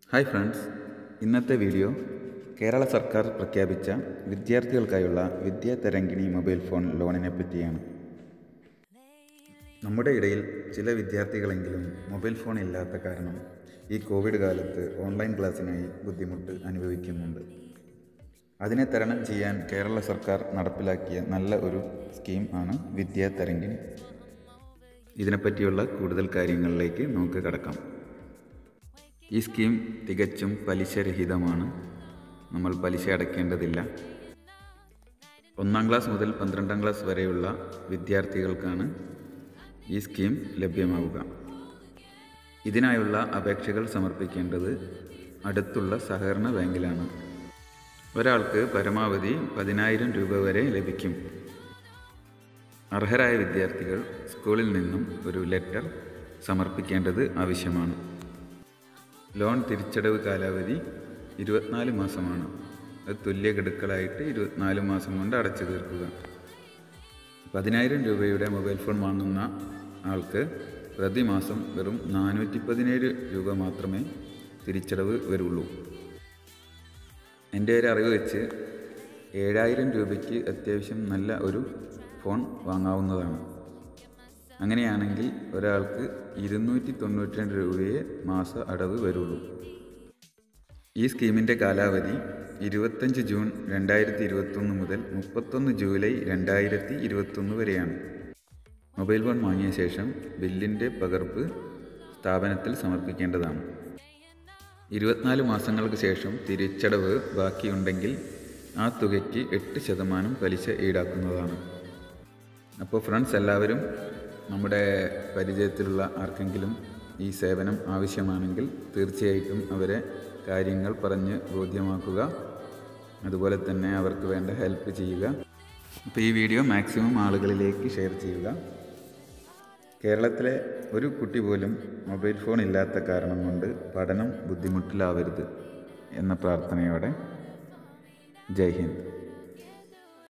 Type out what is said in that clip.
hi friends ഇന്നത്തെ video Kerala സർക്കാർ പ്രഖ്യാപിച്ച വിദ്യാർത്ഥികൾക്കായുള്ള വിദ്യാതരംഗിണി മൊബൈൽ ഫോൺ ലോണിനെ പറ്റിയാണ് നമ്മുടെ ഇടയിൽ ചില വിദ്യാർത്ഥികളെങ്കിലും മൊബൈൽ ഫോൺ ഇല്ലാത്ത കാരണം ഈ കോവിഡ് കാലത്ത് ഓൺലൈൻ ക്ലാസ്സിനായി ബുദ്ധിമുട്ട് അനുഭവിക്കുന്നുണ്ട് അതിനെ തരണം ചെയ്യാൻ കേരള സർക്കാർ നടപ്പിലാക്കിയ നല്ല ഒരു സ്കീം ആണ് വിദ്യാതരംഗിണി ഇതിനെപ്പറ്റിയുള്ള കൂടുതൽ കാര്യങ്ങളിലേക്ക് നമുക്ക് കടക്കാം ഈ സ്കീം തികച്ചും പലിശരഹിതമാണ് നമ്മൾ പലിശ അടയ്ക്കേണ്ടതില്ല ഒന്നാം ക്ലാസ് മുതൽ പന്ത്രണ്ടാം ക്ലാസ് വരെയുള്ള വിദ്യാർത്ഥികൾക്കാണ് ഈ സ്കീം ലഭ്യമാവുക ഇതിനായുള്ള അപേക്ഷകൾ സമർപ്പിക്കേണ്ടത് അടുത്തുള്ള സഹകരണ ബാങ്കിലാണ് ഒരാൾക്ക് പരമാവധി പതിനായിരം രൂപ വരെ ലഭിക്കും അർഹരായ വിദ്യാർത്ഥികൾ സ്കൂളിൽ നിന്നും ഒരു ലെറ്റർ സമർപ്പിക്കേണ്ടത് ആവശ്യമാണ് ലോൺ തിരിച്ചടവ് കാലാവധി ഇരുപത്തിനാല് മാസമാണ് അത് തുല്യ ഗഡുക്കളായിട്ട് ഇരുപത്തിനാല് മാസം കൊണ്ട് അടച്ചു തീർക്കുക പതിനായിരം രൂപയുടെ മൊബൈൽ ഫോൺ വാങ്ങുന്ന ആൾക്ക് പ്രതിമാസം വെറും നാനൂറ്റി പതിനേഴ് രൂപ മാത്രമേ തിരിച്ചടവ് വരുള്ളൂ എൻ്റെ ഒരു അറിവ് വെച്ച് ഏഴായിരം രൂപയ്ക്ക് അത്യാവശ്യം നല്ല ഒരു ഫോൺ വാങ്ങാവുന്നതാണ് അങ്ങനെയാണെങ്കിൽ ഒരാൾക്ക് ഇരുന്നൂറ്റി തൊണ്ണൂറ്റി രണ്ട് രൂപയെ മാസ അടവ് വരുള്ളൂ ഈ സ്കീമിൻ്റെ കാലാവധി ഇരുപത്തഞ്ച് ജൂൺ രണ്ടായിരത്തി ഇരുപത്തൊന്ന് മുതൽ മുപ്പത്തൊന്ന് ജൂലൈ രണ്ടായിരത്തി ഇരുപത്തൊന്ന് വരെയാണ് മൊബൈൽ ഫോൺ വാങ്ങിയ ശേഷം ബില്ലിൻ്റെ പകർപ്പ് സ്ഥാപനത്തിൽ സമർപ്പിക്കേണ്ടതാണ് ഇരുപത്തിനാല് മാസങ്ങൾക്ക് ശേഷം തിരിച്ചടവ് ബാക്കിയുണ്ടെങ്കിൽ ആ തുകയ്ക്ക് എട്ട് ശതമാനം പലിശ ഈടാക്കുന്നതാണ് അപ്പോൾ ഫ്രണ്ട്സ് എല്ലാവരും നമ്മുടെ പരിചയത്തിലുള്ള ആർക്കെങ്കിലും ഈ സേവനം ആവശ്യമാണെങ്കിൽ തീർച്ചയായിട്ടും അവരെ കാര്യങ്ങൾ പറഞ്ഞ് ബോധ്യമാക്കുക അതുപോലെ തന്നെ അവർക്ക് വേണ്ട ഹെൽപ്പ് ചെയ്യുക അപ്പോൾ ഈ വീഡിയോ മാക്സിമം ആളുകളിലേക്ക് ഷെയർ ചെയ്യുക കേരളത്തിലെ ഒരു കുട്ടി പോലും മൊബൈൽ ഫോൺ ഇല്ലാത്ത കാരണം കൊണ്ട് പഠനം ബുദ്ധിമുട്ടിലാവരുത് എന്ന പ്രാർത്ഥനയോടെ ജയ് ഹിന്ദ്